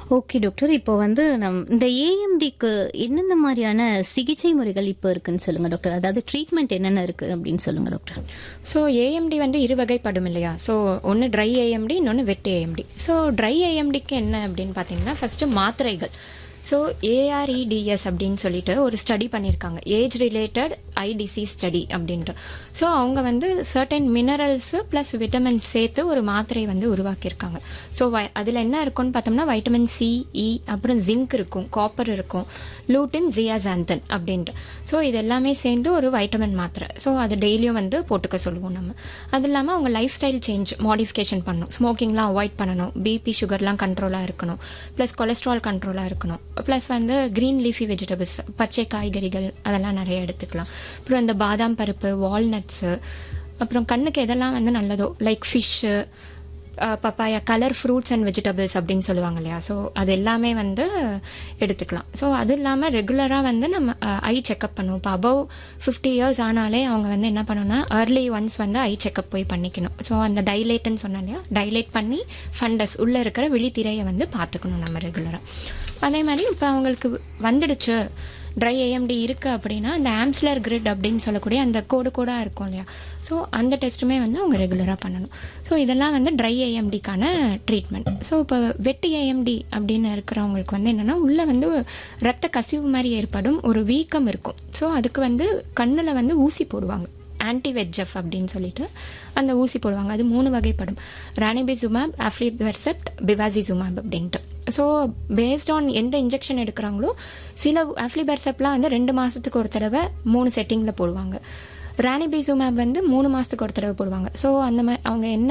okay doctor இப்போ வந்து நம் இந்த ஏஎம்டிக்கு என்னென்ன மாதிரியான சிகிச்சை முறைகள் இப்போ இருக்குன்னு சொல்லுங்க டாக்டர் அதாவது ட்ரீட்மெண்ட் என்னென்ன இருக்கு அப்படின்னு சொல்லுங்க டாக்டர் ஸோ ஏஎம்டி வந்து இரு வகைப்படும் இல்லையா ஸோ ஒன்று ட்ரை ஏஎம்டி இன்னொன்று வெட் ஏஎம்டி ஸோ ட்ரை ஏஎம்டிக்கு என்ன அப்படின்னு பார்த்தீங்கன்னா ஃபஸ்ட்டு மாத்திரைகள் ஸோ ஏஆர்இடிஎஸ் அப்படின்னு சொல்லிட்டு ஒரு ஸ்டடி பண்ணியிருக்காங்க age related eye disease study அப்படின்ட்டு ஸோ அவங்க வந்து சர்டன் மினரல்ஸு ப்ளஸ் விட்டமின்ஸ் சேர்த்து ஒரு மாத்திரை வந்து உருவாக்கியிருக்காங்க ஸோ அதில் என்ன இருக்கும்னு பார்த்தோம்னா வைட்டமின் சி இ அப்புறம் ஜிங்க் இருக்கும் காப்பர் இருக்கும் லூட்டின் ஜியாசாந்தன் அப்படின்ட்டு ஸோ இது எல்லாமே சேர்ந்து ஒரு வைட்டமின் மாத்திரை ஸோ அது டெய்லியும் வந்து போட்டுக்க சொல்லுவோம் நம்ம அது இல்லாமல் அவங்க லைஃப் ஸ்டைல் சேஞ்ச் மாடிஃபிகேஷன் பண்ணணும் ஸ்மோக்கிங்லாம் அவாய்ட் பண்ணணும் பிபி சுகர்லாம் கண்ட்ரோலாக இருக்கணும் ப்ளஸ் கொலஸ்ட்ரால் கண்ட்ரோலாக இருக்கணும் ப்ளஸ் வந்து க்ரீன் லீஃபி வெஜிடபிள்ஸ் பச்சை காய்கறிகள் அதெல்லாம் நிறைய எடுத்துக்கலாம் அப்புறம் இந்த பாதாம் பருப்பு வால்நட்ஸு அப்புறம் கண்ணுக்கு எதெல்லாம் வந்து நல்லதோ like fish papaya colour fruits and vegetables அப்படின்னு சொல்லுவாங்க இல்லையா ஸோ அது எல்லாமே வந்து எடுத்துக்கலாம் ஸோ அது இல்லாமல் ரெகுலராக வந்து நம்ம ஐ செக்அப் பண்ணுவோம் இப்போ அபவ் ஃபிஃப்டி இயர்ஸ் ஆனாலே அவங்க வந்து என்ன பண்ணணும்னா ஏர்லி ஒன்ஸ் வந்து ஐ செக்அப் போய் பண்ணிக்கணும் ஸோ அந்த டைலேட்னு சொன்னேன் இல்லையா டைலேட் பண்ணி ஃபண்டஸ் உள்ளே இருக்கிற விழித்திரையை வந்து பார்த்துக்கணும் நம்ம ரெகுலராக அதே மாதிரி இப்போ அவங்களுக்கு வந்துடுச்சு ட்ரை ஏஎம்டி இருக்குது அப்படின்னா அந்த ஆம்ஸ்லர் கிரிட் அப்படின்னு சொல்லக்கூடிய அந்த கோடு கோடாக இருக்கும் இல்லையா ஸோ அந்த டெஸ்ட்டுமே வந்து அவங்க ரெகுலராக பண்ணணும் ஸோ இதெல்லாம் வந்து ட்ரை ஏஎம்டிக்கான ட்ரீட்மெண்ட் ஸோ இப்போ வெட்டு ஏஎம்டி அப்படின்னு இருக்கிறவங்களுக்கு வந்து என்னென்னா உள்ளே வந்து ரத்த கசிவு மாதிரி ஏற்படும் ஒரு வீக்கம் இருக்கும் ஸோ அதுக்கு வந்து கண்ணில் வந்து ஊசி போடுவாங்க ஆன்டி வெஜ்ஜஃப் அப்படின்னு சொல்லிட்டு அந்த ஊசி போடுவாங்க அது மூணு வகைப்படும் ரானிபிசுமாப் ஆஃப்ளிபெர்செப்ட் பிவாசிசுமாப் அப்படின்ட்டு ஸோ பேஸ்ட் ஆன் எந்த இன்ஜெக்ஷன் எடுக்கிறாங்களோ சில ஆஃப்ளிபெர்செப்லாம் வந்து ரெண்டு மாதத்துக்கு ஒரு தடவை மூணு செட்டிங்கில் போடுவாங்க ரானிபிசுமாப் வந்து மூணு மாதத்துக்கு ஒரு தடவை போடுவாங்க ஸோ அந்த மாதிரி அவங்க என்ன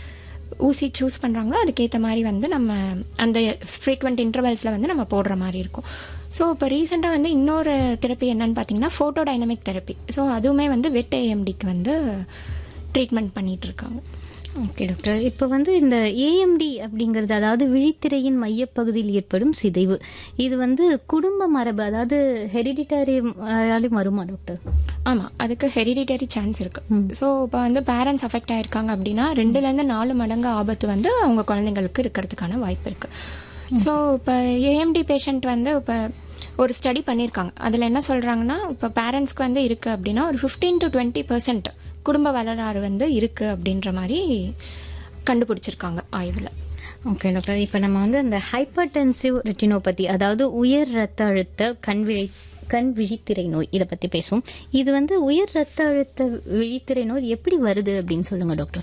ஊசி சூஸ் பண்ணுறாங்களோ அதுக்கேற்ற மாதிரி வந்து நம்ம அந்த ஃப்ரீக்வெண்ட் இன்டர்வல்ஸில் வந்து நம்ம போடுற மாதிரி இருக்கும் ஸோ இப்போ ரீசெண்டாக வந்து இன்னொரு தெரப்பி என்னன்னு பார்த்தீங்கன்னா ஃபோட்டோ டைனமிக் தெரப்பி ஸோ அதுவுமே வந்து வெட் ஏஎம்டிக்கு வந்து ட்ரீட்மெண்ட் பண்ணிகிட்டு இருக்காங்க ஓகே டாக்டர் இப்போ வந்து இந்த ஏஎம்டி அப்படிங்கிறது அதாவது விழித்திரையின் மையப்பகுதியில் ஏற்படும் சிதைவு இது வந்து குடும்ப மரபு அதாவது ஹெரிடிட்டரி வருமா டாக்டர் ஆமாம் அதுக்கு ஹெரிடிட்டரி சான்ஸ் இருக்கு ஸோ இப்போ வந்து பேரண்ட்ஸ் அஃபெக்ட் ஆயிருக்காங்க அப்படின்னா ரெண்டுலேருந்து நாலு மடங்கு ஆபத்து வந்து அவங்க குழந்தைங்களுக்கு இருக்கிறதுக்கான வாய்ப்பு இருக்கு ஸோ இப்போ ஏஎம்டி பேஷண்ட் வந்து இப்போ ஒரு ஸ்டடி பண்ணியிருக்காங்க அதில் என்ன சொல்கிறாங்கன்னா இப்போ பேரண்ட்ஸ்க்கு வந்து இருக்குது அப்படின்னா ஒரு ஃபிஃப்டீன் டு டுவெண்ட்டி பர்சன்ட் குடும்ப வரலாறு வந்து இருக்குது அப்படின்ற மாதிரி கண்டுபிடிச்சிருக்காங்க ஆய்வில் ஓகே டாக்டர் இப்போ நம்ம வந்து இந்த ஹைப்பர்டென்சிவ் ரெட்டினோபதி அதாவது உயர் ரத்த அழுத்த கண் விழி கண் விழித்திரை நோய் இதை பற்றி பேசுவோம் இது வந்து உயர் ரத்த அழுத்த விழித்திரை நோய் எப்படி வருது அப்படின்னு சொல்லுங்க டாக்டர்